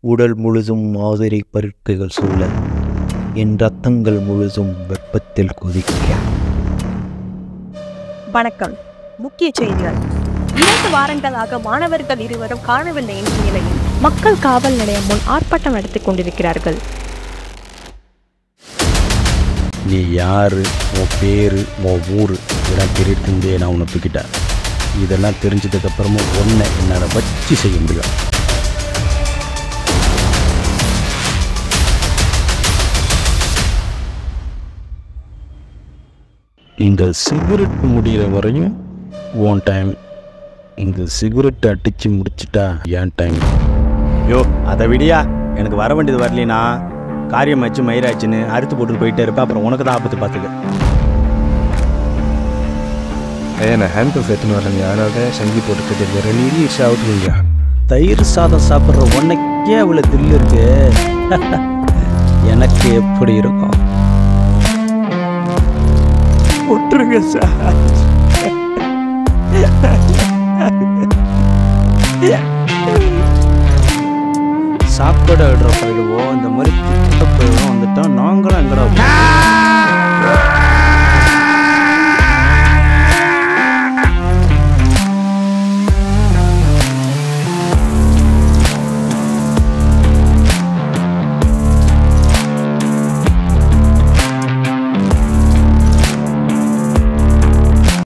உடல் முழுதும் மாதிரி பருட்கைகள் சூழ என் ரத்தங்கள் முழுதும் வெப்பத்தில் கொதிக்க வணக்கம் முக்கிய செய்திகள் இரண்டு வாரங்களாக மாணவர்கள் இருவரும் காணவில்லை என்ற நிலையில் மக்கள் காவல் நிலையம் முன் ஆர்ப்பாட்டம் நடத்திக் கொண்டிருக்கிறார்கள் நீ யாரு உன் பேர் உன் ஊர் இதெல்லாம் தெரிவித்திருந்தே நான் உன்னை தூக்கிட்டேன் இதெல்லாம் தெரிஞ்சதுக்கப்புறமும் ஒன்றை என்னால் வச்சு செய்ய முடியும் இந்த சிகரெட் முடிகிற வரையும் உன் டைம் இந்த சிகரெட் அடித்து முடிச்சிட்டா என் டைம் யோ அதை விடியா எனக்கு வர வேண்டியது வரலினா காரியம் ஆச்சு மயிராச்சுன்னு அறுத்து போட்டு போயிட்டே இருப்பேன் அப்புறம் உனக்கு தான் ஆபத்து பார்த்துக்க ஏய் நான் ஹேண்ட் பஃப் எடுத்துன்னு வரேங்க அதனால தான் சங்கி போட்டு கட்டிருக்கேன் ரெண்டு இடியட்ஸ் ஆகுதுங்க தயிர் சாதம் சாப்பிட்ற உனக்கே அவ்வளோ தில்லு இருக்கு எனக்கு எப்படி இருக்கும் விட்டுருங்க சார் சாப்பாடு ஆடுற பயிடுவோம் இந்த மாதிரி திட்ட பயிரும் வந்துட்டா நாங்களும்